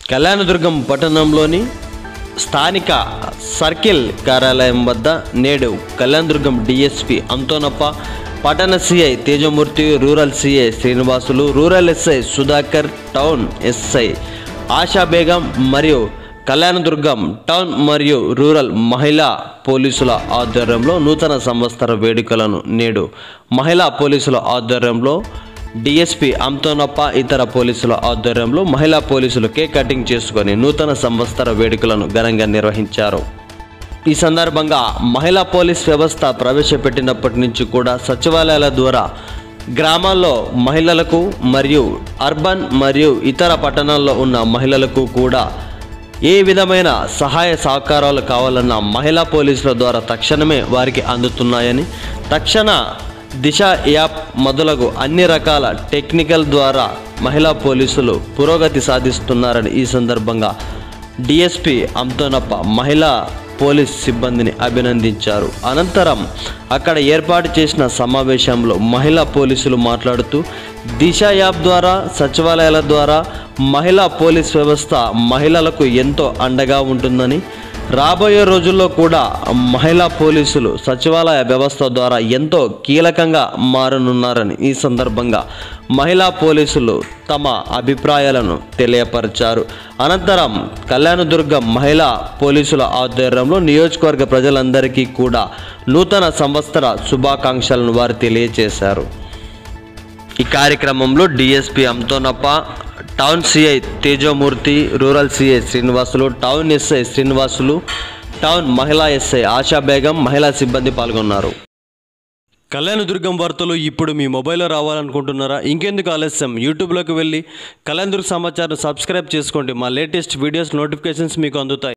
కళ్యాణదుర్గం పట్టణంలోని స్థానిక సర్కిల్ కార్యాలయం వద్ద నేడు కళ్యాణదుర్గం డిఎస్పి అంతోనప్ప పట్టణ CI Tejamurthy rural CI Srinivasulu rural SI Sudhakar town SI Asha Begum మరియు కళ్యాణదుర్గం టౌన్ మరియు రూరల్ మహిళా పోలీసుల ఆధ్వర్యంలో నూతన సంవత్సర వేడుకలను నేడు మహిళా పోలీసుల ఆధ్వర్యంలో డిఎస్పి అంతోనప్ప ఇతర పోలీసుల ఆధ్వర్యంలో మహిళా పోలీసులు కేక్ కటింగ్ చేసుకొని నూతన సంవత్సర వేడుకలను ఘనంగా నిర్వహించారు ఈ సందర్భంగా మహిళా పోలీస్ వ్యవస్థ ప్రవేశపెట్టినప్పటి నుంచి కూడా సచివాలయాల ద్వారా గ్రామాల్లో మహిళలకు మరియు అర్బన్ మరియు ఇతర పట్టణాల్లో ఉన్న మహిళలకు కూడా ఏ విధమైన సహాయ సహకారాలు కావాలన్నా మహిళా పోలీసుల ద్వారా తక్షణమే వారికి అందుతున్నాయని తక్షణ దిశ యాప్ మొదలగు అన్ని రకాల టెక్నికల్ ద్వారా మహిళా పోలీసులు పురోగతి సాధిస్తున్నారని ఈ సందర్భంగా డిఎస్పి అంతోనప్ప మహిళా పోలీస్ సిబ్బందిని అభినందించారు అనంతరం అక్కడ ఏర్పాటు చేసిన సమావేశంలో మహిళా పోలీసులు మాట్లాడుతూ దిశ యాప్ ద్వారా సచివాలయాల ద్వారా మహిళా పోలీస్ వ్యవస్థ మహిళలకు ఎంతో అండగా ఉంటుందని రాబోయే రోజుల్లో కూడా మహిళా పోలీసులు సచివాలయ వ్యవస్థ ద్వారా ఎంతో కీలకంగా మారనున్నారని ఈ సందర్భంగా మహిళా పోలీసులు తమ అభిప్రాయాలను తెలియపరిచారు అనంతరం కళ్యాణదుర్గం మహిళా పోలీసుల ఆధ్వర్యంలో నియోజకవర్గ ప్రజలందరికీ కూడా నూతన సంవత్సర శుభాకాంక్షలను వారు తెలియజేశారు ఈ కార్యక్రమంలో DSP Anthonappa town CI Tejamurthy rural CI Srinivasulu town SI Srinivasulu town మహిళా ఎస్ఐ ఆశా బేగం మహిళా సిబ్బంది పాల్గొన్నారు కళ్యాణదుర్గం వార్తలు ఇప్పుడు మీ మొబైల్లో రావాలనుకుంటున్నారా ఇంకెందుకు ఆలస్యం యూట్యూబ్లోకి వెళ్ళి కళ్యాణదుర్గ సమాచారం సబ్స్క్రైబ్ చేసుకోండి మా లేటెస్ట్ వీడియోస్ నోటిఫికేషన్స్ మీకు అందుతాయి